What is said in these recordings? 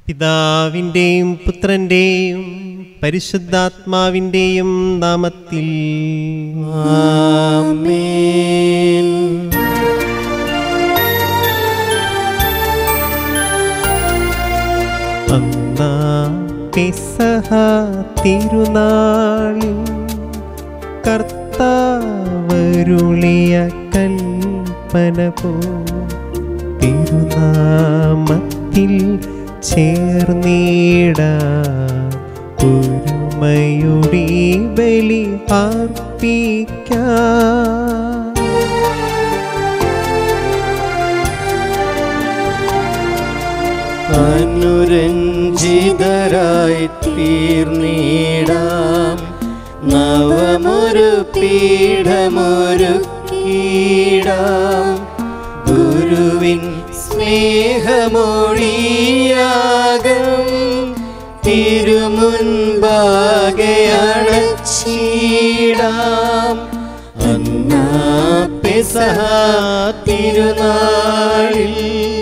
പിതാവിൻ്റെയും പുത്രൻ്റെയും പരിശുദ്ധാത്മാവിൻ്റെയും നാമത്തിൽ ആമേൻ അന്നാ പെസഹ തിരുനാളിൽ കർത്താവരുളിയ കൽപ്പന പോ തിരുനാമത്തിൽ ചേർന്നിട ഒരുമയുടെ ബലി അർപ്പിക്കാം അനുരഞ്ജിതരായി തീർന്നിടാം നവമൊരു പീഠമൊരുക്കിടാം ഗുരുവിൻ സ്നേഹമൊഴിയാകം തിരുമുൻപാകെ അടച്ചിടാം അന്നാ പെസഹ തിരുനാളിൽ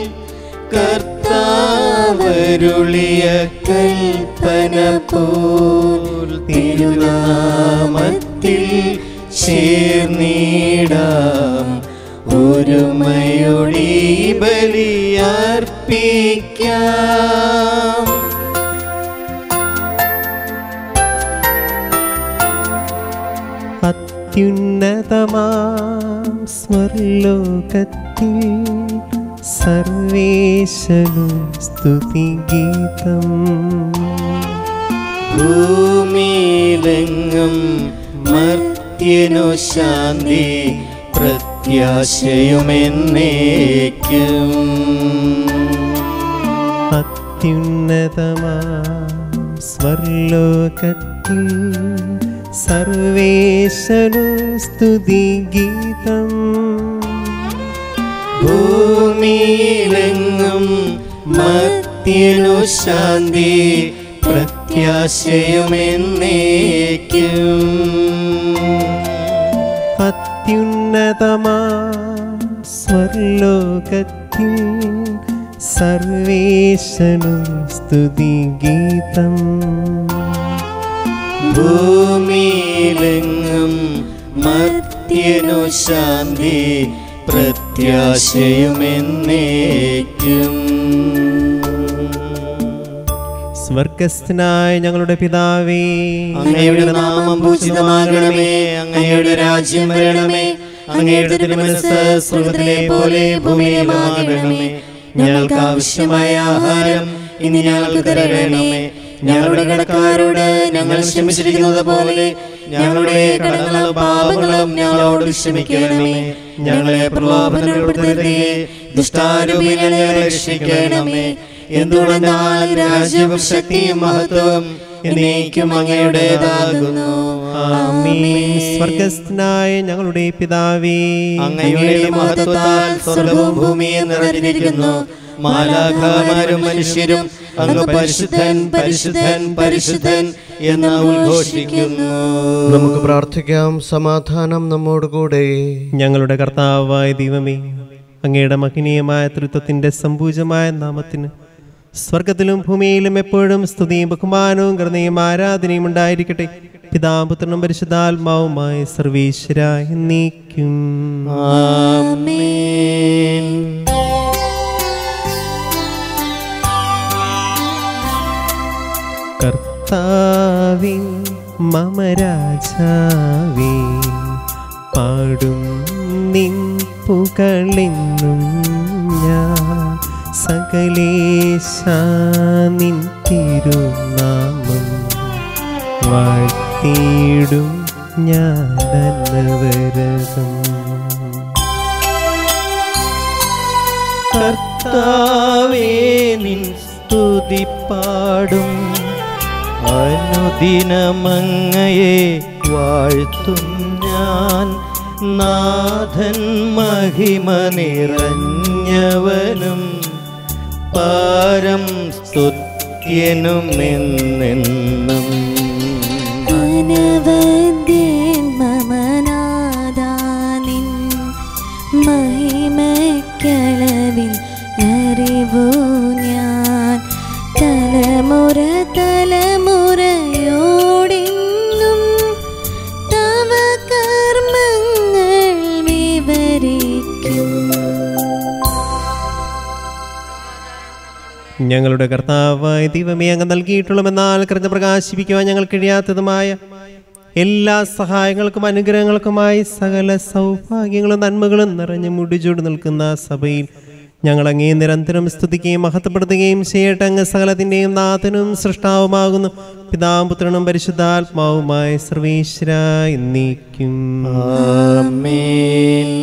കർത്താവരുളിയ കൽപ്പന പോൽ തിരുനാമത്തിൽ ചേർന്നിടാം ഒരുമയുടെ ബലിയർപ്പിക്കാം അത്യുന്നതമാം സ്വർലോകത്തിൽ സർവേശനു സ്തുതിഗീതം ഭൂമിയിലെങ്ങും മർത്യനു ശാന്തി പ്രത്യാശയുമെന്നേക്കും അത്യുന്നതമാം സ്വർലോകത്തിൽ സർവേശനു സ്തുതിഗീതം ഭൂമിയിലെങ്ങും മർത്യനു ശാന്തി പ്രത്യാശയുമെന്നേക്കും അത്യുന്നതമാം സ്വർലോകത്തിൽ സർവേശനു സ്തുതിഗീതം ഭൂമിയിലെങ്ങും മർത്യനു ശാന്തി പ്രത്യാശയുമെന്നേക്കും സ്വർഗസ്ഥനായ ഞങ്ങളുടെ പിതാവേ അങ്ങയുടെ നാമം പൂജിതമാകണമേ അങ്ങയുടെ രാജ്യം വരണമേ അങ്ങയുടെ തിരുമനസ് സ്വർഗത്തിലെ പോലെ ഭൂമിയിലുമാകണമേ ഞങ്ങൾക്ക് ആവശ്യമായ ആഹാരം ഇനി ഞങ്ങൾക്ക് തരണമേ ഞങ്ങളുടെ കടക്കാരോട് ഞങ്ങൾ ക്ഷമിച്ചിരിക്കുന്നത് പോലെ ഞങ്ങളുടെ കടങ്ങളും പാപങ്ങളും ഞങ്ങളോട് ക്ഷമിക്കണമേ ഞങ്ങളെ പ്രലോഭനപ്പെടുത്തരുതേ ദുഷ്ടാരൂപിനെ ഞങ്ങളെ രക്ഷിക്കണമേ എന്തുകൊണ്ടെന്നാൽ രാജ്യവും ശക്തിയും മഹത്വവും എന്നേക്കും അങ്ങയുടേതാകുന്നു ആമേൻ. സ്വർഗസ്ഥനായ ഞങ്ങളുടെ പിതാവേ അങ്ങയുടെ മഹത്വത്താൽ സ്വർഗവും ഭൂമിയും നിറഞ്ഞിരിക്കുന്നു മാലാഖമാരും മനുഷ്യരും അങ്ങ് പരിശുദ്ധൻ പരിശുദ്ധൻ പരിശുദ്ധൻ എന്ന് ഉദ്ഘോഷിക്കുന്നു നമുക്ക് പ്രാർത്ഥിക്കാം സമാധാനം നമ്മോടുകൂടെ ഞങ്ങളുടെ കർത്താവായ ദൈവമേ അങ്ങയുടെ മഹനീയമായ തൃത്വത്തിന്റെ സമ്പൂജമായ നാമത്തിന് സ്വർഗത്തിലും ഭൂമിയിലും എപ്പോഴും സ്തുതിയും ബഹുമാനവും കരുണയും ആരാധനയും ഉണ്ടായിരിക്കട്ടെ പിതാപുത്രനും പരിശുദ്ധാത്മാവുമായ സർവീശ്വരായ നീക്കും ആമേൻ കർത്താവേ മമ രാജാവേ പാടും നിൻ പുകളെന്നും ഞാൻ സകലേശ നിൻ തിരുനാമം വാഴ്ത്തിയിടും ഞാൻ അനവരതം കർത്താവേ നിൻ സ്തുതിപ്പാടും അനുദിനമങ്ങയെ വാഴ്ത്തും ഞാൻ നാഥൻ മഹിമ നിറഞ്ഞവനും പാരം സ്തുത്യനും എന്നെന്നും അനവദ്യൻ മമനാദാനിൻ മഹിമക്കളവിൽ അറിവു ഞാൻ ഞങ്ങളുടെ കർത്താവായ ദൈവമേ അങ്ങ് നൽകിയിട്ടുള്ളമെന്നാൽ കൃത പ്രകാശിപ്പിക്കുവാൻ ഞങ്ങൾ കഴിയാത്തതുമായ എല്ലാ സഹായങ്ങൾക്കും അനുഗ്രഹങ്ങൾക്കുമായി സകല സൗഭാഗ്യങ്ങളും നന്മകളും നിറഞ്ഞു മുടിചൂട് നിൽക്കുന്ന സഭയിൽ ഞങ്ങൾ അങ്ങേ നിരന്തരം സ്തുതിക്കുകയും മഹത്വപ്പെടുത്തുകയും ചെയ്യട്ടെ അങ്ങ് സകലത്തിൻ്റെയും നാഥനും സൃഷ്ടാവുമാകുന്നു പിതാവും പുത്രനും പരിശുദ്ധാത്മാവുമായ സർവേശ്വര എന്നീക്കും ആമേൻ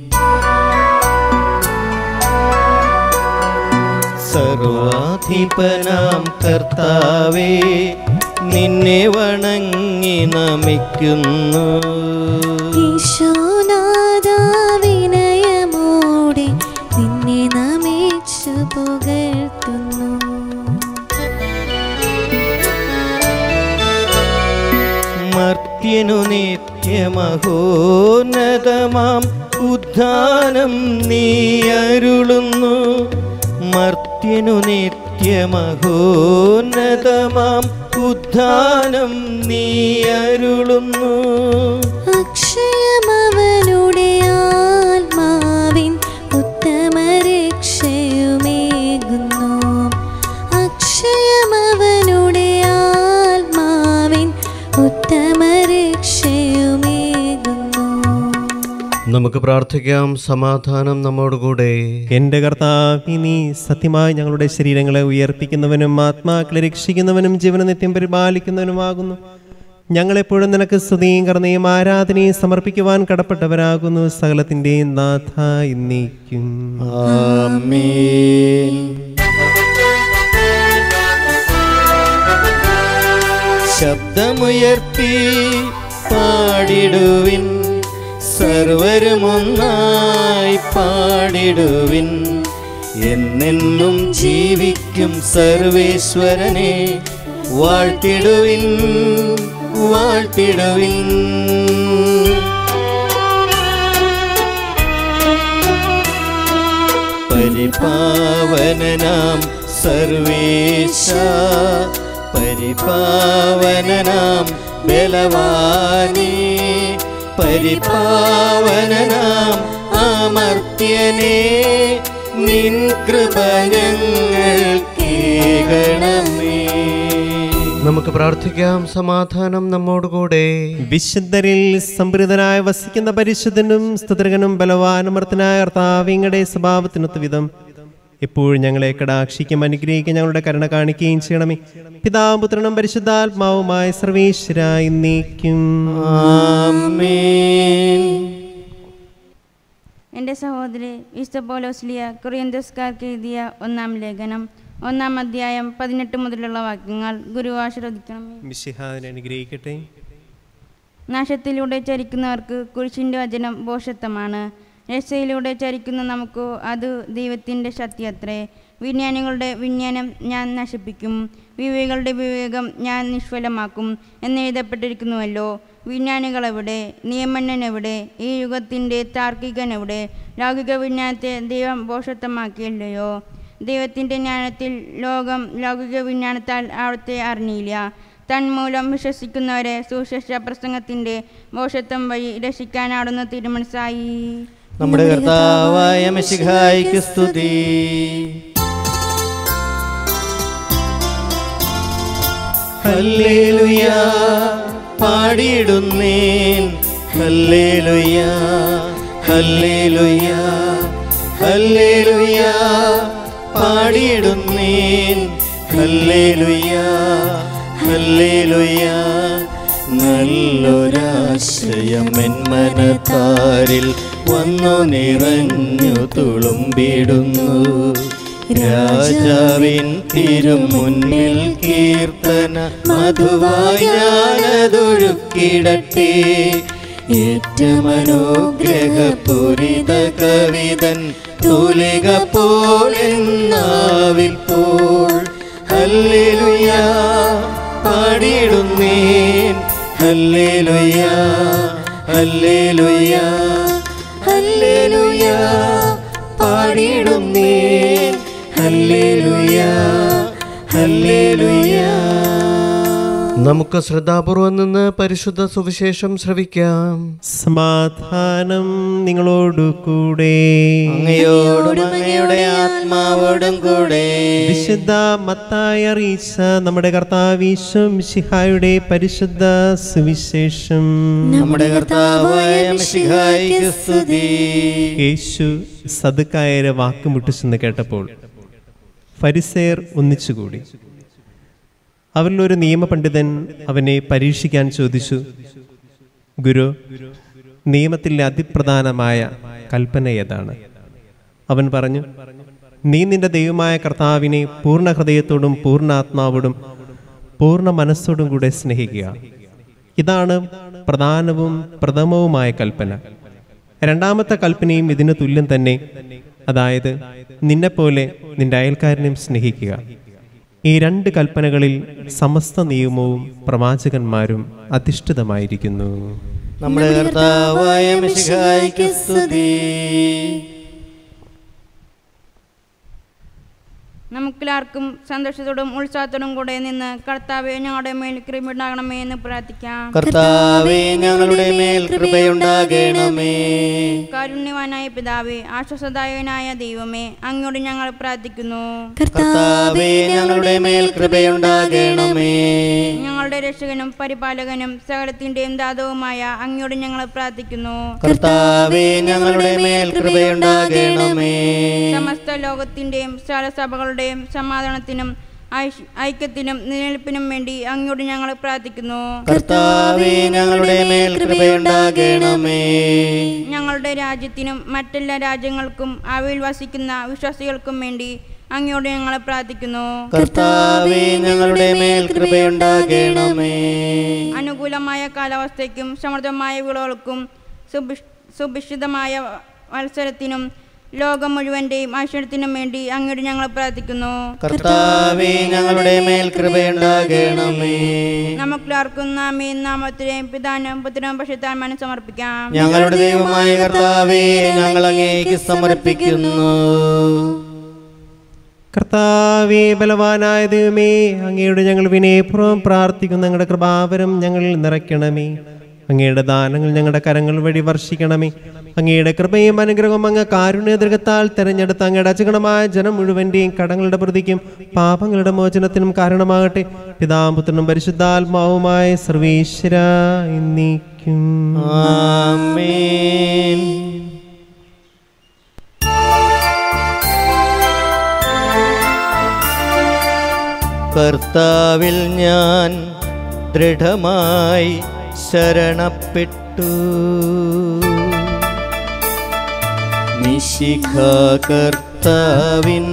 സർവാധിപനാം കർത്താവേ നിന്നെ വണങ്ങി നമിക്കുന്നു ഈശോനാഥാ വിനയമോടെ നിന്നെ നമിച്ചു പുകഴ്ത്തുന്നു മർത്യനു നിത്യമഹോന്നതമാം ഉദ്ധാനം നീ അരുളുന്നു മർത്യനു നിത്യമഹോന്നതമാം ഉദ്ധാനം നീ അരുളുന്നു അക്ഷയമവനുടെ ആത്മാവിൻ ഉത്തമ രക്ഷയുമേകുന്നു അക്ഷയമവനുടെ ആത്മാവിൻ ഉത്തമ രക്ഷയുമേകുന്നു നമുക്ക് പ്രാർത്ഥിക്കാം സമാധാനം നമ്മോടുകൂടെ എന്റെ കർത്താവ് നീ സത്യമായി ഞങ്ങളുടെ ശരീരങ്ങളെ ഉയർപ്പിക്കുന്നവനും ആത്മാക്കളെ രക്ഷിക്കുന്നവനും ജീവന നിത്യം പരിപാലിക്കുന്നവനുമാകുന്നു ഞങ്ങളെപ്പോഴും നിനക്ക് സ്തുതിയും കർണയും ആരാധനയും സമർപ്പിക്കുവാൻ കടപ്പെട്ടവരാകുന്നു സകലത്തിൻ്റെയും നാഥ ഇന്നേക്കും ആമേൻ ശബ്ദമുയർത്തി പാടിടുവിൻ സർവരുമൊന്നായി പാടിടുവിൻ എന്നെന്നും ജീവിക്കും സർവേശ്വരനെ വാഴ്ത്തിടുവിൻ വാഴ്ത്തിടുവിൻ പരിപാവനനാം സർവേശ പരിപാവനനാം ബലവാനേ പരിപാവനനാം അമർത്യനേ നിൻ കൃപ ഞങ്ങൾക്കേകണമേ നമുക്ക് പ്രാർത്ഥിക്കാം സമാധാനം നമ്മോടുകൂടെ വിശുദ്ധരിൽ സംപ്രീതനായി വസിക്കുന്ന പരിശുദ്ധനും സ്തുതൃകനും ബലവാനുമർത്തനായ കർത്താവിങ്ങളുടെ സ്വഭാവത്തിനൊത്ത വിധം എപ്പോഴും ഞങ്ങളെ കടാക്ഷിക്കും അനുഗ്രഹിക്കും ഞങ്ങളുടെ കരുണ കാണിക്കുകയും ചെയ്യണമേ പിതാവും പുത്രനും പരിശുദ്ധാത്മാവുമായ സർവേശ്വര എന്നേക്കും ആമേൻ എൻ്റെ സഹോദരി വിശുദ്ധ പോലോസ്ലിയ കൊറിയന്തസ്കാർക്ക് എഴുതിയ ഒന്നാം ലേഖനം ഒന്നാം അധ്യായം പതിനെട്ട് മുതലുള്ള വാക്യങ്ങൾ ഗുരു ആശ്രദിക്കണമേ മിശിഹാദിനെ അനുഗ്രഹിക്കട്ടെ നാശത്തിലൂടെ ചരിക്കുന്നവർക്ക് കുരിശിൻ്റെ വചനം ഭോഷത്വമാണ് രക്ഷയിലൂടെ ചരിക്കുന്ന നമുക്ക് അത് ദൈവത്തിൻ്റെ ശക്തി അത്രേ വിജ്ഞാനികളുടെ വിജ്ഞാനം ഞാൻ നശിപ്പിക്കും വിവേകളുടെ വിവേകം ഞാൻ നിഷ്ഫലമാക്കും എന്നെഴുതപ്പെട്ടിരിക്കുന്നുവല്ലോ വിജ്ഞാനികൾ എവിടെ നിയമന്നൻ എവിടെ ഈ യുഗത്തിൻ്റെ താർക്കികൻ എവിടെ ലൗകിക വിജ്ഞാനത്തെ ദൈവം ഭോഷത്വമാക്കിയല്ലയോ ദൈവത്തിൻ്റെ ജ്ഞാനത്തിൽ ലോകം ലൗകിക വിജ്ഞാനത്താൽ അവിടുത്തെ അറിഞ്ഞില്ല തന്മൂലം വിശ്വസിക്കുന്നവരെ സുശേഷ പ്രസംഗത്തിൻ്റെ മോശത്വം വഴി രക്ഷിക്കാനാടുന്ന തിരുമനസായി നമ്മുടെ കർത്താവായ മെസ്സിഹായിക്ക് സ്തുതി ഹല്ലേലൂയ പാടിയിടുന്നേൻ ഹല്ലേലൂയ ഹല്ലേലൂയ ഹല്ലേലൂയ പാടിയിടുന്നേൻ ഹല്ലേലൂയ ഹല്ലേലൂയ നല്ലൊരാശയം എൻ മനത്താരിൽ വന്നു നിറഞ്ഞു തുളുമ്പിടുന്നു രാജാവിൻ തിരുമുന്നിൽ കീർത്തന മധുവായി ഞാനതൊഴുക്കിടട്ടെ ഏറ്റമനോഗ്രഹപൂരിത കവിതൻ തൂലിക പോലെന്നാവിൽ പോൾ ഹല്ലേലൂയ പാടിയിടുന്നേൻ ഹല്ലേലൂയ ഹല്ലേലൂയ ഹല്ലേലൂയ പാടിയിടുന്നേൻ ഹല്ലേലൂയ ഹല്ലേലൂയ നമുക്ക് ശ്രദ്ധാപൂർവം നിന്ന് പരിശുദ്ധ സുവിശേഷം ശ്രവിക്കാം സമാധാനം നിങ്ങളോടു കൂടെ അങ്ങയോടും അങ്ങയുടെ ആത്മാവോടും കൂടെ വിശുദ്ധ മത്തായി അറിയിച്ച നമ്മുടെ കർത്താവീശ്വം ശിഹായുടെ പരിശുദ്ധ സുവിശേഷം നമ്മുടെ കർത്താവായ മിശിഹായിക്ക് സ്തുതി യേശു സദുക്കായരെ വാക്കുമുട്ടിച്ചെന്ന് കേട്ടപ്പോൾ ഫരിസേർ ഒന്നിച്ചുകൂടി അവരിലൊരു നിയമപണ്ഡിതൻ അവനെ പരീക്ഷിക്കാൻ ചോദിച്ചു ഗുരു നിയമത്തിലെ അതിപ്രധാനമായ കൽപ്പന ഏതാണ് അവൻ പറഞ്ഞു നീ നിന്റെ ദൈവമായ കർത്താവിനെ പൂർണ്ണ ഹൃദയത്തോടും പൂർണ്ണ ആത്മാവോടും പൂർണ്ണ മനസ്സോടും കൂടെ സ്നേഹിക്കുക ഇതാണ് പ്രധാനവും പ്രഥമവുമായ കൽപ്പന രണ്ടാമത്തെ കൽപ്പനയും ഇതിന് തുല്യം തന്നെ അതായത് നിന്നെപ്പോലെ നിന്റെ അയൽക്കാരനെയും സ്നേഹിക്കുക ഈ രണ്ട് കൽപ്പനകളിൽ സമസ്ത നിയമവും പ്രവാചകന്മാരും അധിഷ്ഠിതമായിരിക്കുന്നു നമ്മുടെ കർത്താവായ മിശിഹായിക്ക് സ്തുതി നമുക്കെല്ലാവർക്കും സന്തോഷത്തോടും ഉത്സാഹത്തോടും കൂടെ നിന്ന് കർത്താവെ ഞങ്ങളുടെ മേൽ കൃപയുണ്ടാകണമേ എന്ന് പ്രാർത്ഥിക്കാം കർത്താവേ ഞങ്ങളുടെ മേൽ കൃപയുണ്ടാകണമേ കാരുണ്യവാനായ പിതാവേ ആശ്വാസദായകനായ ദൈവമേ അങ്ങോട്ട് ഞങ്ങൾ പ്രാർത്ഥിക്കുന്നു കർത്താവേ ഞങ്ങളുടെ മേൽ കൃപയുണ്ടാകണമേ ഞങ്ങളുടെ രക്ഷകനും പരിപാലകനും സകലത്തിൻ്റെയും ദാതവുമായ അങ്ങോട്ട് ഞങ്ങൾ പ്രാർത്ഥിക്കുന്നു കർത്താവേ ഞങ്ങളുടെ മേൽ കൃപയുണ്ടാകണമേ സമസ്ത ലോകത്തിൻ്റെയും സകലസഭകളുടെയും സമാധാനത്തിനും ഐശ്- ഐക്യത്തിനും നിലനിൽപ്പിനും വേണ്ടി അങ്ങോട്ട് ഞങ്ങൾ പ്രാർത്ഥിക്കുന്നു കർത്താവേ ഞങ്ങളുടെ മേൽ കൃപയുണ്ടാകണമേ ഞങ്ങളുടെ രാജ്യത്തിനും മറ്റെല്ലാ രാജ്യങ്ങൾക്കും അവയിൽ വസിക്കുന്ന വിശ്വാസികൾക്കും വേണ്ടി അങ്ങയോട് ഞങ്ങൾ പ്രാർത്ഥിക്കുന്നു കർത്താവേ ഞങ്ങളുടെ മേൽ കൃപയുണ്ടാകണമേ അനുകൂലമായ കാലാവസ്ഥയ്ക്കും സമൃദ്ധമായ വിളകൾക്കും സുഭിഷ് സുഭിക്ഷിതമായ മത്സരത്തിനും ലോകം മുഴുവൻ്റെയും ഐശ്വര്യത്തിനും വേണ്ടി അങ്ങോട്ട് ഞങ്ങൾ പ്രാർത്ഥിക്കുന്നു കർത്താവേ ഞങ്ങളുടെ മേൽ കൃപയുണ്ടാകണമേ നമുക്കെല്ലാവർക്കും നാമേ നാമത്തിലെയും പിതാനും പുത്രനും പക്ഷത്താന്മാനും സമർപ്പിക്കാം ഞങ്ങളുടെ ദൈവമായ കർത്താവേ ഞങ്ങൾ അങ്ങേക്ക് സമർപ്പിക്കുന്നു കർത്താവേ ബലവാനായ ദൈവമേ അങ്ങയുടെ ഞങ്ങൾ വിനയപൂർവ്വം പ്രാർത്ഥിക്കുന്ന ഞങ്ങളുടെ കൃപാവരം ഞങ്ങളിൽ നിറയ്ക്കണമേ അങ്ങയുടെ ദാനങ്ങൾ ഞങ്ങളുടെ കരങ്ങൾ വഴി വർഷിക്കണമേ അങ്ങയുടെ കൃപയും അനുഗ്രഹവും അങ്ങ് കാരുണ്യദൃഗത്താൽ തെരഞ്ഞെടുത്ത അങ്ങയുടെ അചകണമായ ജനം മുഴുവന്റെയും കടങ്ങളുടെ പ്രതിക്കും പാപങ്ങളുടെ മോചനത്തിനും കാരണമാകട്ടെ പിതാപുത്രനും പരിശുദ്ധാത്മാവുമായ സർവീശ്വര എന്നീക്കും ആമേൻ കർത്താവിൽ ഞാൻ ദൃഢമായി ശരണപ്പെട്ടു നിശിഖ കർത്താവിൻ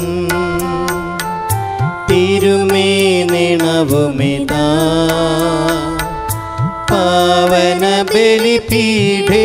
തിരുമേ നിണവുമിതാ പാവന ബലിപീഠേ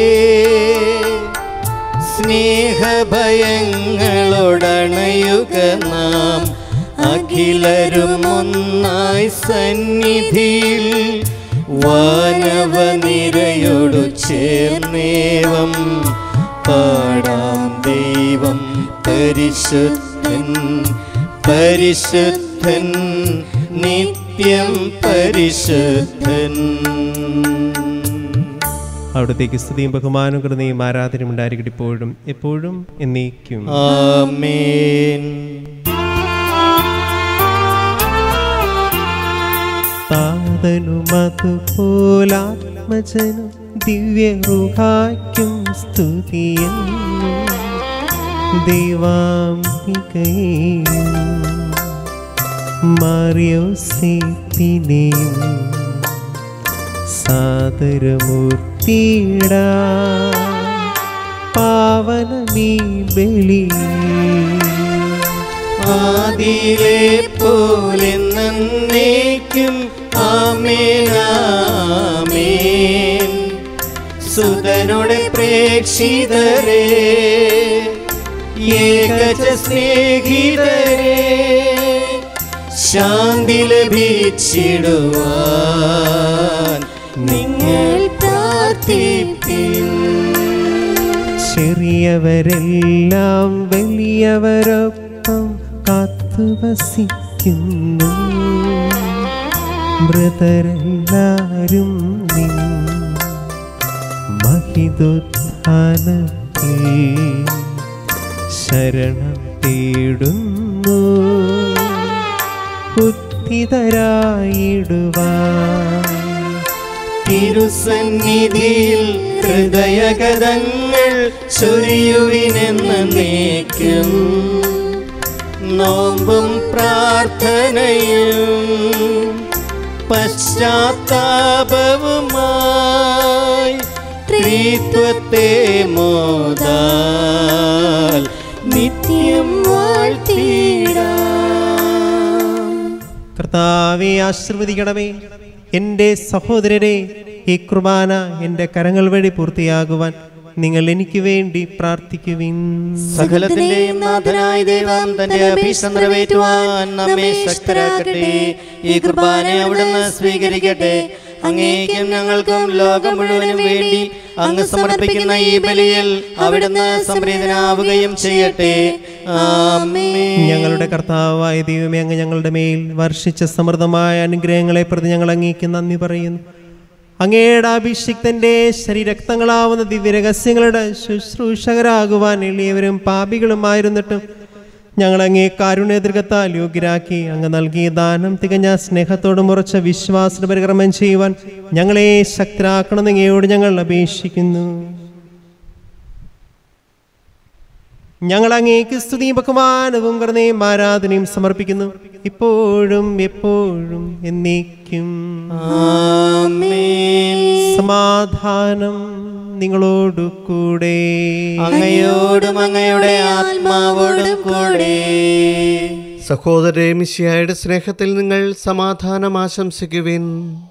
സ്നേഹഭയങ്ങളോടണയുക നാം അഖിലരും ഒന്നായി സന്നിധിയിൽ വാനവ നിരയോടു ചേർന്നേവം പാടാം ദൈവം പരിശുദ്ധൻ പരിശുദ്ധൻ നിത്യം പരിശുദ്ധൻ അവിടത്തേക്ക് സ്തുതിയും ബഹുമാനവും കൃതയും ആരാധനയും ഉണ്ടായിരിക്കട്ടെ ഇപ്പോഴും എപ്പോഴും എന്നേക്കും ആമേൻ താതനുമതുപോലാത്മജനും ദിവ്യറുഹായ്ക്കും സ്തുതിയെന്നും ദൈവാംബികയെയും മറിയോസേപ്പിനെയും സാദരമൂർത്തിയിട പാവനമീ ബലി ആദിയിലെ പോലെ നന്നേക്കും ആമേനാമേൻ സുതനുടെ പ്രേക്ഷിതരെ ഏകജ സ്നേഹിതരെ ശാന്തി ലഭിച്ചിടുവാൻ നിങ്ങൾ പ്രാർത്ഥിപ്പിൻ ചെറിയവരെല്ലാം വലിയവരൊപ്പം കാത്തുവസിക്കുന്നു മൃതരെല്ലാരും നിൻ മഹിതുത്ഥാനത്തിൽ ശരണം തേടുന്നു ഉത്തിതരായിടുവാൻ തിരുസന്നിധിയിൽ ഹൃദയഗതങ്ങൾ ചൊരിയുവിനെന്ന് നീക്കും നോമ്പും പ്രാർത്ഥനയും പശ്ചാത്താപവുമായി ത്രിത്വത്തെ മോദാൽ നിത്യം വാഴ്ത്തിടാം കർത്താവെ ആശീർവദിക്കണമേ എൻ്റെ സഹോദരരെ ഈ കുർബാന എൻ്റെ കരങ്ങൾ വഴി പൂർത്തിയാകുവാൻ നിങ്ങൾ എനിക്ക് വേണ്ടി പ്രാർത്ഥിക്കുവിൻ സകലത്തിന്റെയും നാഥനായ ദൈവം തന്റെ അഭീഷ്ടം നിറവേറ്റുവാൻ നമ്മെ ശക്തരാക്കട്ടെ ഈ കുർബാന അവിടുന്ന് സ്വീകരിക്കട്ടെ അങ്ങേക്കും ഞങ്ങൾക്കും ലോകം മുഴുവനും വേണ്ടി അങ്ങ് സമർപ്പിക്കുന്ന ഈ ബലിയിൽ അവിടുന്ന് സംപ്രീതനാവുകയും ചെയ്യട്ടെ ആമേൻ ഞങ്ങളുടെ കർത്താവായ ദൈവമേ അങ്ങ് ഞങ്ങളുടെ മേൽ വർഷിച്ച സമൃദ്ധമായ അനുഗ്രഹങ്ങളെ പ്രതി ഞങ്ങൾ അങ്ങേക്ക് നന്ദി പറയുന്നു അങ്ങയുടെ അഭിഷിക്തന്റെ ശരീരക്തങ്ങളാവുന്ന ദിവ്യരഹസ്യങ്ങളുടെ ശുശ്രൂഷകരാകുവാൻ എളിയവരും പാപികളുമായിരുന്നിട്ടും ഞങ്ങൾ അങ്ങേ കാരുണ്യദൃഗത്താൽ യോഗ്യരാക്കി അങ്ങ് നൽകിയ ദാനം തികഞ്ഞ സ്നേഹത്തോടും ഉറച്ച വിശ്വാസ പരിക്രമം ചെയ്യുവാൻ ഞങ്ങളെ ശക്തരാക്കണമെന്ന് അങ്ങയോട് ഞങ്ങൾ അപേക്ഷിക്കുന്നു ഞങ്ങൾ അങ്ങേക്ക് സ്തുതിയും ബഹുമാനവും കരുണയും ആരാധനയും സമർപ്പിക്കുന്നു ഇപ്പോഴും എപ്പോഴും എന്നേക്കും ആമേൻ സമാധാനം നിങ്ങളോടു കൂടെ അങ്ങയോടും അങ്ങയുടെ ആത്മാവോടും കൂടെ സഹോദരേ മിശിയായുടെ സ്നേഹത്തിൽ നിങ്ങൾ സമാധാനം ആശംസിക്കുവിൻ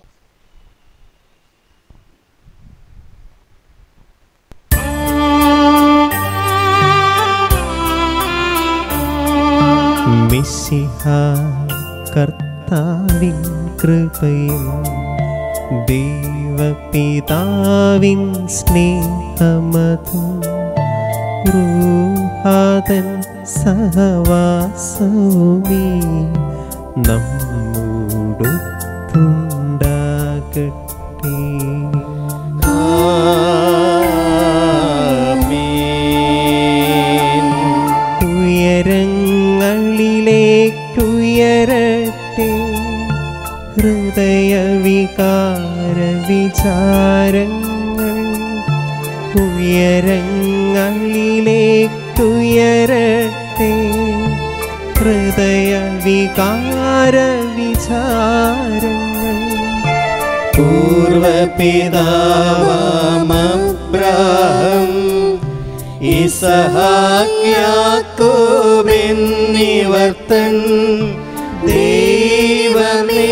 മിശിഹ കർത്താവിൻ കൃപയും ദൈവപിതാവിൻ സ്നേഹമതും റൂഹാതൻ സഹവാസവുമേ നമ്മോടൊത്തുണ്ടാകട്ടെ ആമേൻ ഉയരങ്ങളിലേക്കുയരട്ടെ ഹൃദയവികാര വിചാരങ്ങൾ ഉയരങ്ങളിലേക്കുയരട്ടെ ഹൃദയവികാര വിചാരങ്ങൾ പൂർവപിതാവാമബ്രാഹം ഇസഹാക്യാക്കോബെന്നിവർത്തൻ ദൈവമേ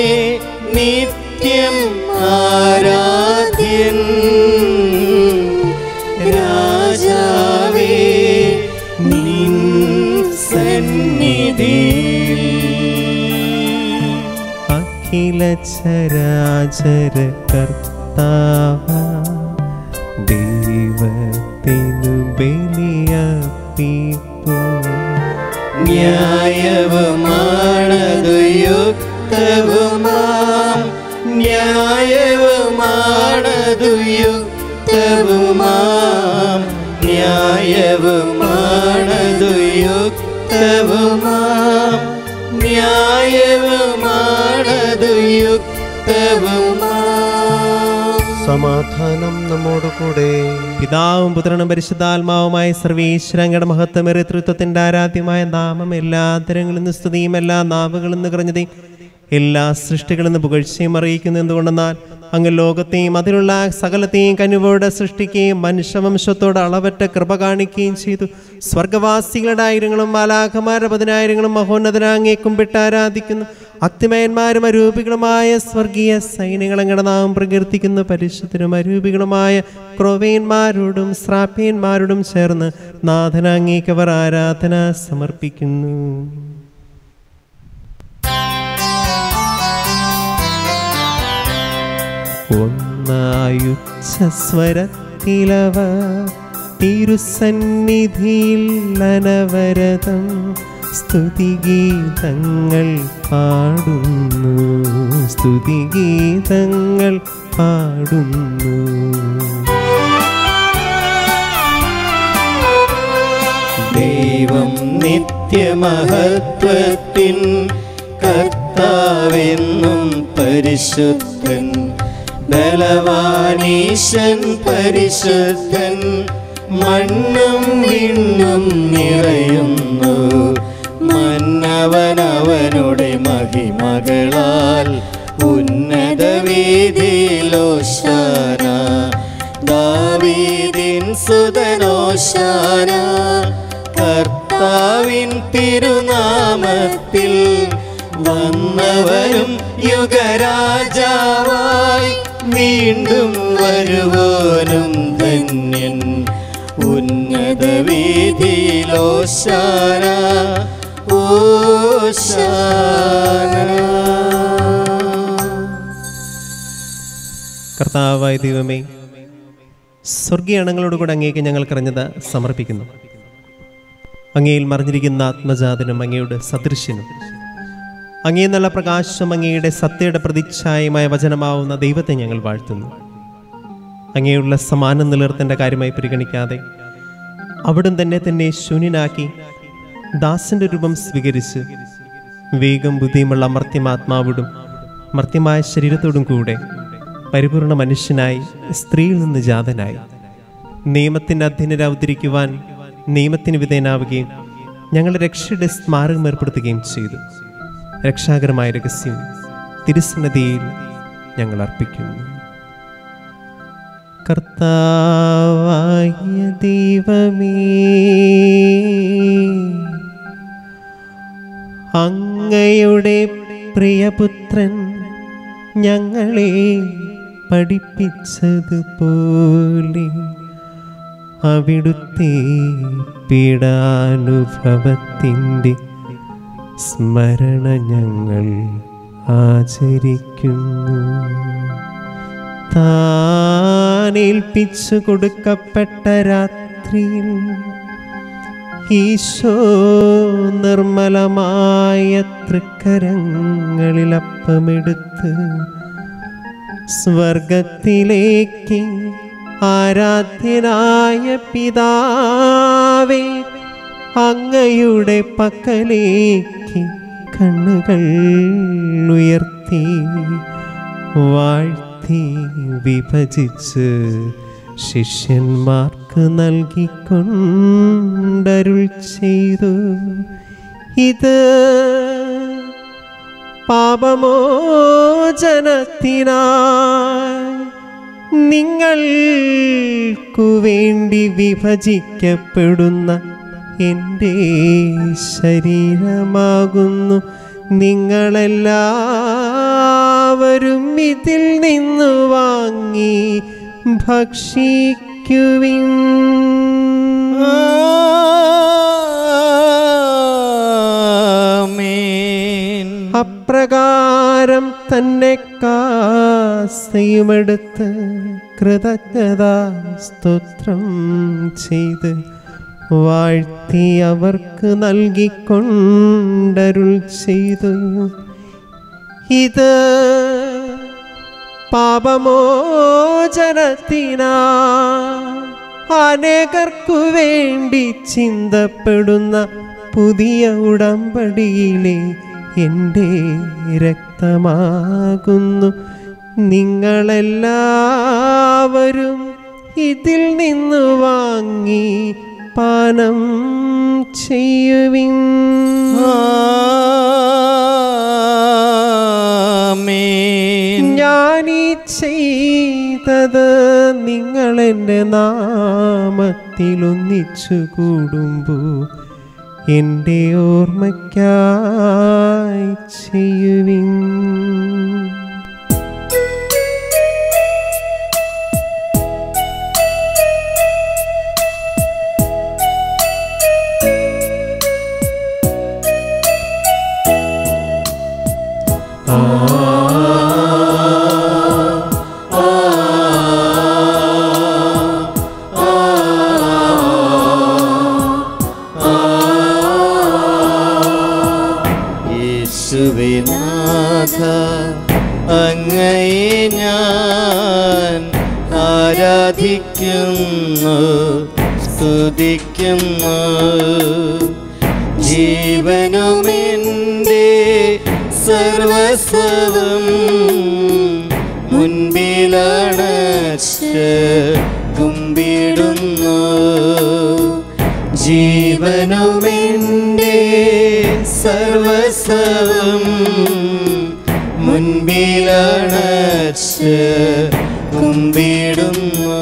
നിത്യം ആരാധ്യൻ രാജാവേ നിൻ സന്നിധിയിൽ അഖില ചരാചര കർത്താവ ദൈവത്തിനു ബലിയർപ്പിപ്പൂ ന്യായവുമാണതു യുക്തവുമാം ന്യായവുമാണതു യുക്തവുമാം ന്യായവുമാണതു യുക്തവുമാം ന്യായവുമാണതു യുക്തവുമാം സമാധാനം നമ്മോട് കൂടെ പിതാവും പുത്രനും പരിശുദ്ധാത്മാവുമായ സർവീശ്വരങ്ങളുടെ മഹത്വമേറിയ തൃത്വത്തിന്റെ ആരാധ്യമായ നാമം എല്ലാ തരങ്ങളിൽ നിന്ന് സ്തുതിയും എല്ലാ നാവുകളിൽ നിന്ന് കുറഞ്ഞതേയും എല്ലാ സൃഷ്ടികളിൽ നിന്ന് പുകഴ്ചയും അറിയിക്കുന്നു എന്തുകൊണ്ടെന്നാൽ അങ്ങ് ലോകത്തെയും അതിലുള്ള സകലത്തെയും കനുവോടെ സൃഷ്ടിക്കുകയും മനുഷ്യവംശത്തോട് അളവറ്റ കൃപ കാണിക്കുകയും ചെയ്തു സ്വർഗവാസികളുടെ ആയിരങ്ങളും മാലാഖമാരുടെ പതിനായിരങ്ങളും മഹോന്നതനാങ്ങെ കുമ്പിട്ട് ആരാധിക്കുന്നു അക്തിമയന്മാരും അരൂപികളുമായ സ്വർഗീയ സൈന്യങ്ങളങ്ങളുടെ നാം പ്രകീർത്തിക്കുന്നു പരിശുദ്ധരും അരൂപികളുമായ ക്രോവേന്മാരോടും ശ്രാപ്യന്മാരോടും ചേർന്ന് നാഥനാങ്ങേക്കവർ ആരാധന സമർപ്പിക്കുന്നു ഒന്നായുച്ഛസ്വരത്തിലവ തിരുസന്നിധിയിൽ അനവരതം സ്തുതിഗീതങ്ങൾ പാടുന്നു സ്തുതിഗീതങ്ങൾ പാടുന്നു ദൈവം നിത്യമഹത്വത്തിൻ കർത്താവെന്നും പരിശുദ്ധൻ ബലവാനീശൻ പരിശുദ്ധൻ മണ്ണും വിണ്ണും നിറയുന്നു മന്നവനവനുടെ മഹിമകളാൽ ഉന്നത വീതിയിലോശാന ദാവീദിൻ സുതനോശാന കർത്താവിൻ തിരുനാമത്തിൽ വന്നവരും യുഗരാജാവായി വീണ്ടും വരുവോനും ധന്യൻ ഉന്നത വീതിയിലോശാന ഓശാന കർത്താവായ ദൈവമേ സ്വർഗീയ അണങ്ങളോടുകൂടെ അങ്ങേക്ക് ഞങ്ങൾ കറഞ്ഞത് സമർപ്പിക്കുന്നു അങ്ങയിൽ മറിഞ്ഞിരിക്കുന്ന ആത്മജാതനും അങ്ങയുടെ സദൃശ്യനും അങ്ങേ നല്ല പ്രകാശം അങ്ങയുടെ സത്യയുടെ പ്രതിച്ഛായമായ വചനമാവുന്ന ദൈവത്തെ ഞങ്ങൾ വാഴ്ത്തുന്നു അങ്ങയുള്ള സമാനം നിലർത്തേണ്ട കാര്യമായി പരിഗണിക്കാതെ അവിടം തന്നെ തന്നെ ശൂന്യനാക്കി ദാസന്റെ രൂപം സ്വീകരിച്ച് വേഗം ബുദ്ധിയുമുള്ള മർത്യമാത്മാവോടും മർത്യമായ ശരീരത്തോടും കൂടെ പരിപൂർണ മനുഷ്യനായി സ്ത്രീയിൽ നിന്ന് ജാതനായി നിയമത്തിന് അധീനര അവതരിക്കുവാൻ നിയമത്തിന് വിധേയനാവുകയും ഞങ്ങളുടെ രക്ഷയുടെ സ്മാരകം ഏർപ്പെടുത്തുകയും ചെയ്തു രക്ഷാകരമായ രഹസ്യം തിരുസന്നതിയിൽ ഞങ്ങൾ അർപ്പിക്കുന്നു കർത്താവായ ദൈവമേ അങ്ങയുടെ പ്രിയപുത്രൻ ഞങ്ങളെ പഠിപ്പിച്ചതുപോലെ അവിടുത്തെ പീഡാനുഭവത്തിൻ്റെ സ്മരണ ഞങ്ങൾ ആചരിക്കുന്നു താനേൽപ്പിച്ചു കൊടുക്കപ്പെട്ട രാത്രിയിൽ ഈശോ നിർമ്മലമായ തൃക്കരങ്ങളിൽ അപ്പമെടുത്ത് സ്വർഗത്തിലേക്ക് ആരാധ്യനായ പിതാവേ അങ്ങയുടെ പക്കലേക്ക് കണ്ണുകൾ ഉയർത്തി വാഴ്ത്തി വിഭജിച്ച് ശിഷ്യന്മാർക്ക് നൽകിക്കൊണ്ടരുൾ ചെയ്തു ഇത് പാപമോചനത്തിനായി നിങ്ങൾക്കു വേണ്ടി വിഭജിക്കപ്പെടുന്ന എൻ്റെ ശരീരമാകുന്നു നിങ്ങളെല്ലാവരും ഇതിൽ നിന്ന് വാങ്ങി ഭക്ഷിക്കുവിൻ ആമേൻ അപ്രകാരം തന്നെ കാസയുമെടുത്ത് കൃതജ്ഞതാ സ്തോത്രം ചെയ്ത് വാഴ്ത്തി അവർക്ക് നൽകിക്കൊണ്ടരുൾ ചെയ്തു ഇത് പാപമോചനത്തിനാ അനേകർക്കു വേണ്ടി ചിന്തപ്പെടുന്ന പുതിയ ഉടമ്പടിയിലെ എൻ്റെ രക്തമാകുന്നു നിങ്ങളെല്ലാവരും ഇതിൽ നിന്ന് വാങ്ങി പാനം ചെയ്യുവിൻ ആമേൻ ഞാനീ ചെയ്തത് നിങ്ങളെൻ്റെ നാമത്തിൽ ഒന്നിച്ചു കൂടുമ്പോൾ എൻ്റെ ഓർമ്മയ്ക്കായി ചെയ്യുവിൻ യേശുവേ നാഥ അങ്ങയെ ഞാൻ ആരാധിക്കുന്നു സ്തുതിക്കുന്നു ജീവനുമെൻ്റെ സർവസ്വവും മുൻപിലണച്ച് കുമ്പിടുന്നു ജീവനുമെൻ്റെ സർവസ്വവും മുൻപിലണച്ച് കുമ്പിടുന്നു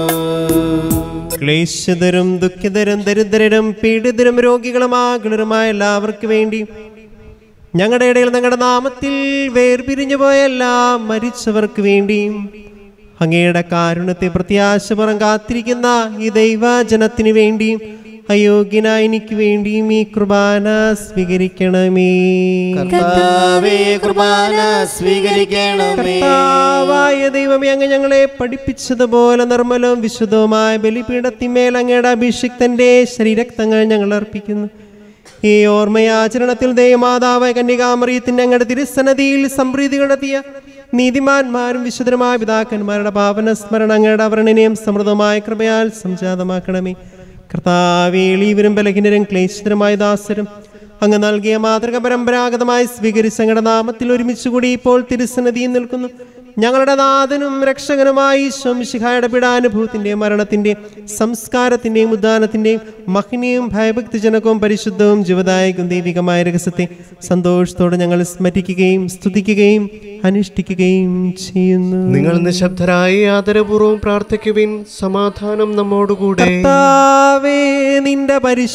ക്ലേശതരും ദുഃഖിതരും ദരിദ്രരും പീഡിതരും രോഗികളും ആകുലരുമായ എല്ലാവർക്കും വേണ്ടി ഞങ്ങളുടെ ഇടയിൽ ഞങ്ങളുടെ നാമത്തിൽ വേർപിരിഞ്ഞു പോയ എല്ലാ മരിച്ചവർക്ക് വേണ്ടിയും അങ്ങയുടെ കാരുണ്യത്തെ പ്രത്യാശപുറം കാത്തിരിക്കുന്ന ഈ ദൈവജനത്തിന് വേണ്ടിയും അയോഗ്യനായ എനിക്ക് വേണ്ടിയും ഈ കുർബാന സ്വീകരിക്കണമേ കർത്താവേ കുർബാന സ്വീകരിക്കണമേ കർത്താവായ ദൈവമേ അങ്ങ് ഞങ്ങളെ പഠിപ്പിച്ചതുപോലെ നിർമ്മലവും വിശുദ്ധവുമായ ബലിപീഠത്തിന്മേൽ അങ്ങയുടെ അഭിഷിക്തന്റെ ശരീരക്തങ്ങൾ ഞങ്ങൾ അർപ്പിക്കുന്നു ഈ ഓർമ്മയാചരണത്തിൽ ദൈവമാതാവായ കന്യകാമറിയത്തിന്റെ അങ്ങയുടെ തിരുസന്നതിയിൽ സംപ്രീതി കണ്ടെത്തിയ നീതിമാന്മാരും വിശുദ്ധരുമായ പിതാക്കന്മാരുടെ പാവന സ്മരണ അങ്ങയുടെ അവർണനെയും സമൃദ്ധമായ കൃപയാൽ സംജാതമാക്കണമേ കർത്താവേ എളിയവരും ബലഹീനരും ക്ലേശിതരുമായ ദാസരും അങ്ങ് നൽകിയ മാതൃക പരമ്പരാഗതമായി സ്വീകരിച്ച അങ്ങയുടെ നാമത്തിൽ ഒരുമിച്ച് കൂടി ഇപ്പോൾ തിരുസന്നിധിയിൽ നിൽക്കുന്നു ഞങ്ങളുടെ നാഥനും രക്ഷകനുമായി ശംശിഹായുടെ പിടാനുഭവത്തിന്റെയും മരണത്തിന്റെയും സംസ്കാരത്തിന്റെയും ഉദ്ധാനത്തിന്റെയും മഹിനിയും ഭയഭക്തിജനകവും പരിശുദ്ധവും ജീവദായകവും ദൈവികമായ രഹസ്യത്തെ സന്തോഷത്തോടെ ഞങ്ങൾ സ്മരിക്കുകയും സ്തുതിക്കുകയും അനുഷ്ഠിക്കുകയും ചെയ്യുന്നു നിങ്ങൾ നിശബ്ദരായി ആദരപൂർവ്വം പ്രാർത്ഥിക്കുവിൻ സമാധാനം നമ്മോടുകൂടെ കർത്താവേ നിന്റെ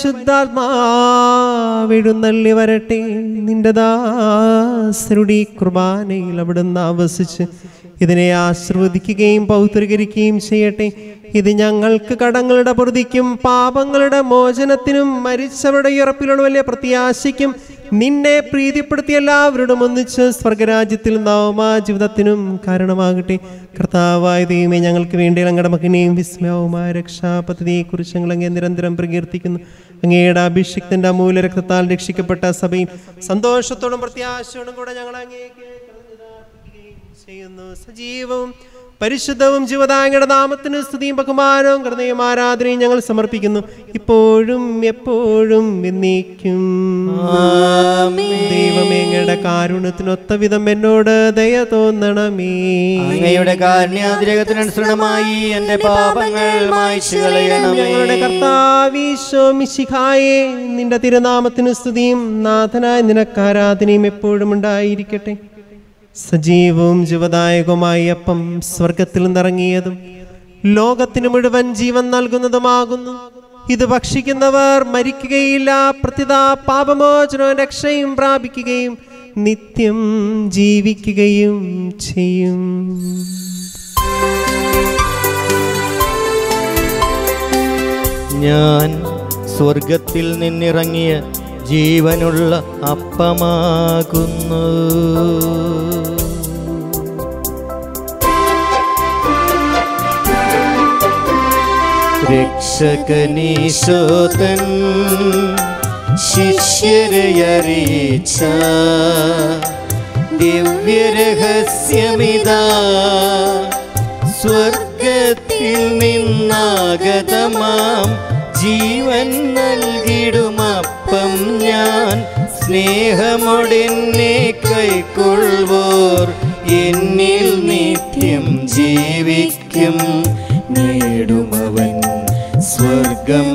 പരിശുദ്ധാത്മാവെഴുന്നള്ളി വരട്ടെ നിന്റെ ദാസരുടെ ഈ കുർബാനയിൽ അവിടുന്ന് ആവസിച്ച് ഇതിനെ ആശീർവദിക്കുകയും പൗത്രീകരിക്കുകയും ചെയ്യട്ടെ ഇത് ഞങ്ങൾക്ക് കടങ്ങളുടെ പ്രതിക്കും പാപങ്ങളുടെ മോചനത്തിനും മരിച്ചവരുടെ ഉയർപ്പിലുള്ള വലിയ പ്രത്യാശയ്ക്കും നിന്നെ പ്രീതിപ്പെടുത്തി എല്ലാവരോടും ഒന്നിച്ച് സ്വർഗരാജ്യത്തിൽ നവമാ ജീവിതത്തിനും കാരണമാകട്ടെ കർത്താവായ ദൈവമേ ഞങ്ങൾക്ക് വേണ്ടി ഞങ്ങളുടെ മകനെയും വിസ്മയവുമായ രക്ഷാപദ്ധതിയെക്കുറിച്ച് ഞങ്ങൾ അങ്ങേ നിരന്തരം പ്രകീർത്തിക്കുന്നു അങ്ങയുടെ അഭിഷിക്തന്റെ അമൂല്യ രക്തത്താൽ രക്ഷിക്കപ്പെട്ട സഭയിൽ സന്തോഷത്തോടും പ്രത്യാശയോടും കൂടെ ഞങ്ങൾ അങ്ങേക്ക് കൃതജ്ഞതാർപ്പിക്കുകയും ചെയ്യുന്നു സജീവവും പരിശുദ്ധവും ജീവദായങ്ങളുടെ നാമത്തിന് സ്തുതിയും ബഹുമാനവും കൃതയും ആരാധനയും ഞങ്ങൾ സമർപ്പിക്കുന്നു ഇപ്പോഴും എപ്പോഴും എന്നേക്കും ദൈവമേ അങ്ങയുടെ കാരുണ്യത്തിനൊത്ത വിധം എന്നോട് ദയ തോന്നണമേ അങ്ങയുടെ കാരുണ്യാതിരകത്തിനനുസരണമായി എന്റെ പാപങ്ങൾ മായ്ച്ചു കളയണമേ ഞങ്ങളുടെ കർത്താവീശോ മിശിഹായേ നിന്റെ തിരുനാമത്തിന് സ്തുതിയും നാഥനായ നിനക്കാരാധനയും എപ്പോഴും ഉണ്ടായിരിക്കട്ടെ സജീവവും ജീവദായകവുമായ അപ്പം സ്വർഗത്തിൽ നിന്നിറങ്ങിയതും ലോകത്തിന് മുഴുവൻ ജീവൻ നൽകുന്നതുമാകുന്നു ഇത് ഭക്ഷിക്കുന്നവർ മരിക്കുകയില്ല പ്രത്യത പാപമോചനവും രക്ഷയും പ്രാപിക്കുകയും നിത്യം ജീവിക്കുകയും ചെയ്യും ഞാൻ സ്വർഗത്തിൽ നിന്നിറങ്ങിയ ജീവനുള്ള അപ്പമാകുന്നു രക്ഷകനീശോതൻ ശിഷ്യരെ അറിയിച്ച ദിവ്യരഹസ്യമിതാ സ്വർഗത്തിൽ നിന്നാഗതമാം ജീവൻ നൽകിടുമപ്പം ഞാൻ സ്നേഹമൊടെന്നെ കൈക്കൊള്ളുവോർ എന്നിൽ നിത്യം ജീവിക്കും നേടുമവൻ സ്വർഗം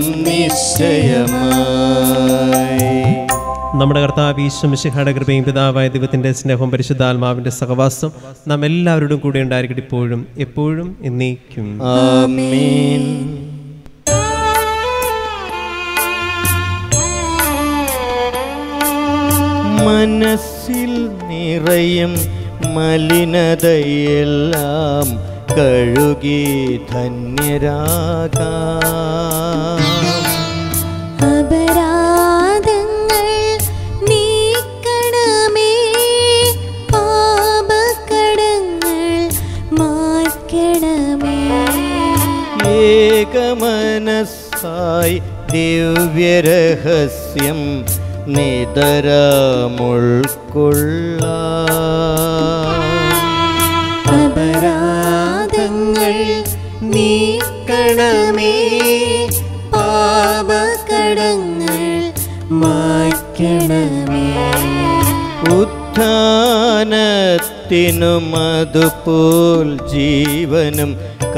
നിശ്ചയമായി നമ്മുടെ കർത്താവ് ഈശ്വമിശിഹയുടെ കൃപയും പിതാവായ ദൈവത്തിന്റെ സ്നേഹവും പരിശുദ്ധാത്മാവിന്റെ സഹവാസം നാം എല്ലാവരോടും കൂടെ ഉണ്ടായിരിക്കട്ടെ ഇപ്പോഴും എപ്പോഴും എന്നേക്കും ആമേൻ മനസ്സിൽ നിറയും മലിനതയെല്ലാം കഴുകി ധന്യരാകാം അപരാധങ്ങൾ നീക്കണമേ പാപക്കടങ്ങൾ മായ്ക്കണമേ ഏകമനസ്സായി ദിവ്യരഹസ്യം നിതരമുൾക്കൊള്ളാം അപരാധങ്ങൾ നീക്കണമേ പാപകടങ്ങൾ മായ്ക്കണമേ ഉത്ഥാനത്തിനും അതുപോൽ ജീവനും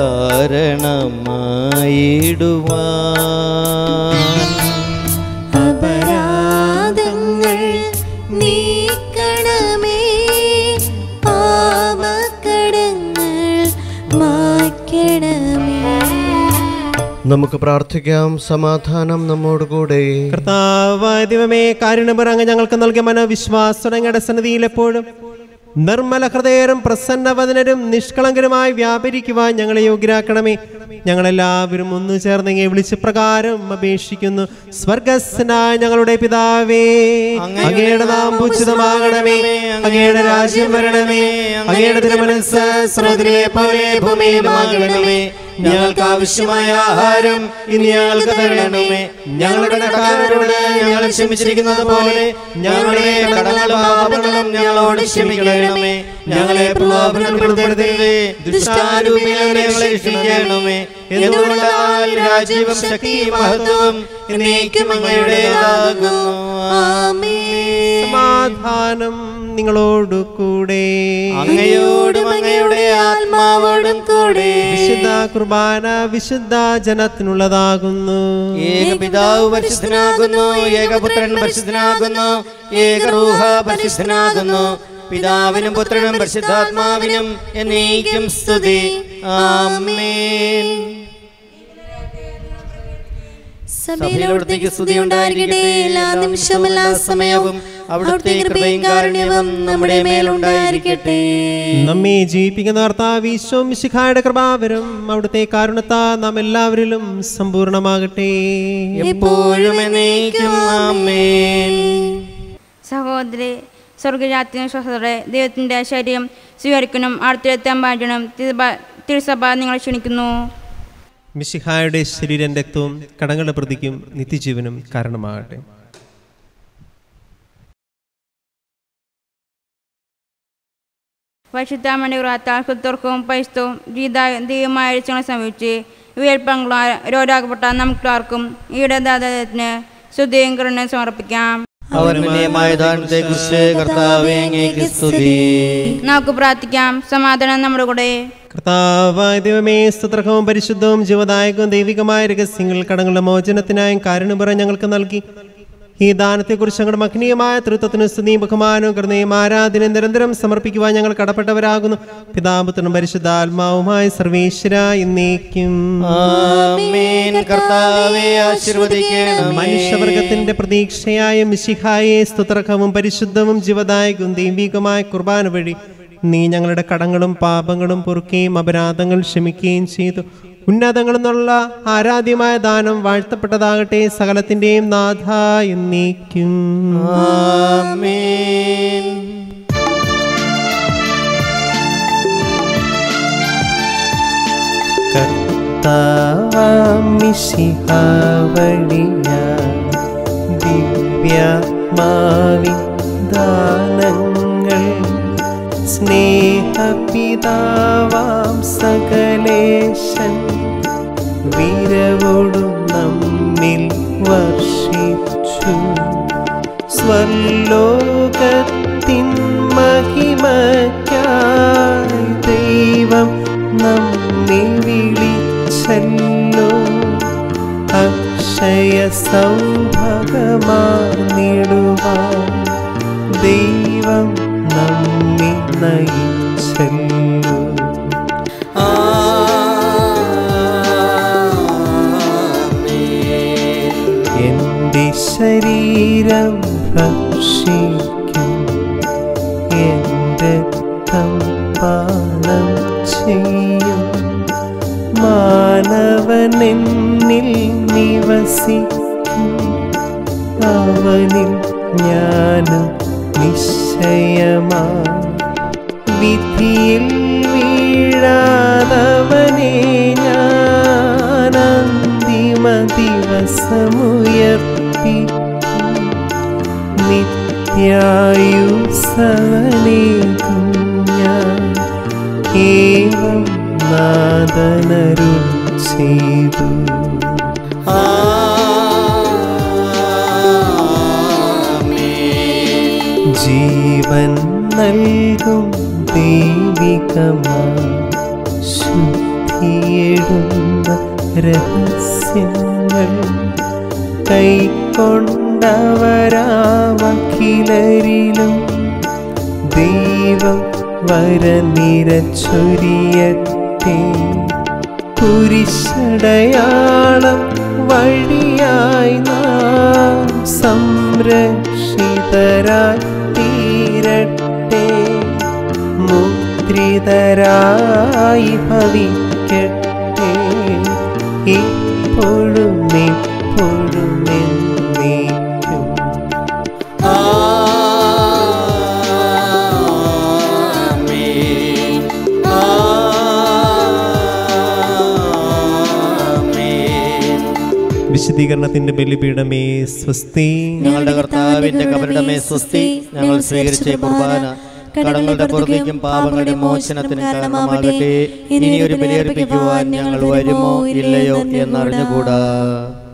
കാരണമായിടുവാൻ അപരാധങ്ങൾ നീക്കണമേ പാപകടങ്ങൾ മായ്ക്കണമേ നമുക്ക് പ്രാർത്ഥിക്കാം സമാധാനം നമ്മോടുകൂടെ കർത്താവായ ദൈവമേ കാരുണ്യപരങ്ങ് ഞങ്ങൾക്ക് നൽകിയ മനോവിശ്വാസങ്ങളുടെ സന്നിധിയിൽ എപ്പോഴും നിർമ്മല ഹൃദയരും പ്രസന്നവദനരും നിഷ്കളങ്കരുമായി വ്യാപരിക്കുവാൻ ഞങ്ങളെ യോഗ്യരാക്കണമേ ഞങ്ങളെല്ലാവരും ഒന്നു ചേർന്നെങ്കിൽ വിളിച്ച് പ്രകാരം അപേക്ഷിക്കുന്നു സ്വർഗസ്നായ ഞങ്ങളുടെ പിതാവേ അങ്ങയുടെ നാം പൂജിതമാകണമേ അങ്ങയുടെ രാജ്യം വരണമേ അങ്ങയുടെ തിരുമനസ് സ്രോതിലെ പോലെ ഭൂമിയിലുമാകണമേ ഞങ്ങൾക്ക് ആവശ്യമായ ആഹാരം ഇനി ഞങ്ങൾക്ക് തരണമേ ഞങ്ങളുടെ കടക്കാരോട് ഞങ്ങൾ ക്ഷമിച്ചിരിക്കുന്നത് പോലെ ഞങ്ങളുടെ കടങ്ങളും പാപങ്ങളും ഞങ്ങളോട് ക്ഷമിക്കണമേ ഞങ്ങളെ പ്രലോഭനപ്പെടുത്തരുതേ ദുഷ്ടാരൂപിയിൽ ഞങ്ങളെ രക്ഷിക്കണമേ എന്തുകൊണ്ടാൽ രാജ്യവും ശക്തിയും മഹത്വവും എന്നേക്കും അങ്ങയുടേതാകുന്നു ആമേൻ സമാധാനം നിങ്ങളോടു കൂടെ അങ്ങയോടും അങ്ങയുടെ ആത്മാവോടും കൂടെ വിശുദ്ധ കുർബാന വിശുദ്ധ ജനത്തിനുള്ളതാകുന്നു ഏകപിതാവ് പരിശുദ്ധനാകുന്നു ഏകപുത്രൻ പരിശുദ്ധനാകുന്നു ഏകറൂഹ പരിശുദ്ധനാകുന്നു പിതാവിനും പുത്രനും പരിശുദ്ധാത്മാവിനും എന്നേക്കും സ്തുതി ആമേൻ സഭയിലോടത്തേക്ക് സ്തുതി ഉണ്ടായിരിക്കട്ടെ എല്ലാ നിമിഷവും എല്ലാ സമയവും അവിടുത്തെ കൃപയും കാരുണ്യവും നമ്മുടെ മേലുണ്ടായിരിക്കട്ടെ നമ്മെ ജീവിപ്പിക്കുന്ന കർത്താവീശ്വം ശിഖായുടെ കൃപാവരം അവിടുത്തെ കാരുണത്ത നാം എല്ലാവരിലും സമ്പൂർണമാകട്ടെ എപ്പോഴും എന്നേക്കും ആമേൻ സഹോദരി സ്വർഗജാത്തിന് സ്വസതയുടെ ദൈവത്തിൻ്റെ ശരീരം സ്വീകരിക്കണം അടുത്തെത്താൻ പാചണം തിരുസഭ നിങ്ങൾ ക്ഷണിക്കുന്നു മിശിഹായുടെ ശരീരം രക്തവും കടങ്ങളുടെ പ്രതിക്കും നിത്യജീവനും കാരണമാകട്ടെ വശുദ്ധാമണിറാത്താൽക്കുത്തർക്കവും പൈസ്തവും ജീത ദൈവമായ രക്ഷങ്ങളെ സംഭവിച്ച് വേൽപ്പങ്ങളോ രോഗാകപ്പെട്ട നമുക്കാർക്കും ഈയുടെ ദാതാത്തിന് സ്തുതിയും കരുണയും സമർപ്പിക്കാം അവൻ മുന്നേമായ ദാനത്തെ കുറിച്ച് കർത്താവെ അങ്ങേക്ക് സ്തുതി നമുക്ക് പ്രാർത്ഥിക്കാം സമാധാനം നമ്മുടെ കൂടെ കർത്താവായ ദൈവമേ സ്തുത്രകവും പരിശുദ്ധവും ജീവദായകവും ദൈവികമായ രഹസ്യങ്ങൾ കടങ്ങളുടെ മോചനത്തിനായും കാരുണ്യപുറ ഞങ്ങൾക്ക് നൽകി ഈ ദാനത്തെക്കുറിച്ച് ഞങ്ങളുടെ മഹനീയമായ തൃത്വത്തിന് സ്തുതിയും ബഹുമാനവും കരുണയും ആരാധന നിരന്തരം സമർപ്പിക്കുവാൻ ഞങ്ങൾ കടപ്പെട്ടവരാകുന്നു പിതാപുത്രനും പരിശുദ്ധാത്മാവുമായ സർവേശ്വര എന്നേക്കും ആമേൻ കർത്താവെ ആശീർവദിക്കണം മനുഷ്യവർഗത്തിന്റെ പ്രതീക്ഷയായ മിശിഹായെ സ്തുത്രകവും പരിശുദ്ധവും ജീവദായകവും ദൈവികമായ കുർബാന വഴി നീ ഞങ്ങളുടെ കടങ്ങളും പാപങ്ങളും പൊറുക്കുകയും അപരാധങ്ങൾ ക്ഷമിക്കുകയും ചെയ്തു ഉന്നതങ്ങളിൽ നിന്നുള്ള ആരാധ്യമായ ദാനം വാഴ്ത്തപ്പെട്ടതാകട്ടെ സകലത്തിന്റെയും നാഥ എന്നേക്കും ആമേൻ കർത്താമിശിഹാവഴിയ ദിവ്യമാവി ദാനങ്ങൾ സ്നേഹപിതാവാം സകലേശൻ വീരവോടു നമ്മിൽ വർഷിച്ചു സ്വർലോകത്തിൻ മഹിമയ്ക്കായി ദൈവം നമ്മെ വിളിച്ചല്ലോ അക്ഷയ സൗഭഗമാർന്നിടുവാൻ ദൈവം നമ്മെ നയിച്ചല്ലോ എന്റെ ശരീരം ഭക്ഷിക്കും എന്റെ പാനം ചെയ്യും മാനവനെന്നിൽ നിവസിക്കും അവനിൽ ഞാനും നിശ്ചയമാ വിധിയിൽ വീഴാതവനെ ഞാൻ അന്തിമ ദിവസമുയർപ്പിക്കും നിത്യായുസവനേകും ഞാൻ ഏവം നാദനരുൾ ചെയ്തു ജീവൻ നൽകും ദൈവികമാ ശുദ്ധിയെഴുന്ന രഹസ്യങ്ങൾ കൈക്കൊണ്ടവരാമഖിലരിലും ദൈവം വരനിരച്ചൊരിയട്ടെ കുരിശടയാളം വഴിയായി നാം സംരക്ഷിതരായി തീരട്ടെ മുദ്രിതരായി ഭവിക്കട്ടെ ഇപ്പോഴും എപ്പോഴും എന്നേക്കും വിശദീകരണത്തിന്റെ ബലിപീഠമേ സ്വസ്തി ഞങ്ങളുടെ കർത്താവിന്റെ കബരിടമേ സ്വസ്തി ഞങ്ങൾ സ്വീകരിച്ച ഈ കുർബാന കടങ്ങളുടെ പുറത്തേക്കും പാപങ്ങളുടെ മോചനത്തിനും കാരണമാകട്ടെ ഇനി ഒരു ബലിയർപ്പിക്കുവാൻ ഞങ്ങൾ വരുമോ ഇല്ലയോ എന്നറിഞ്ഞുകൂടാ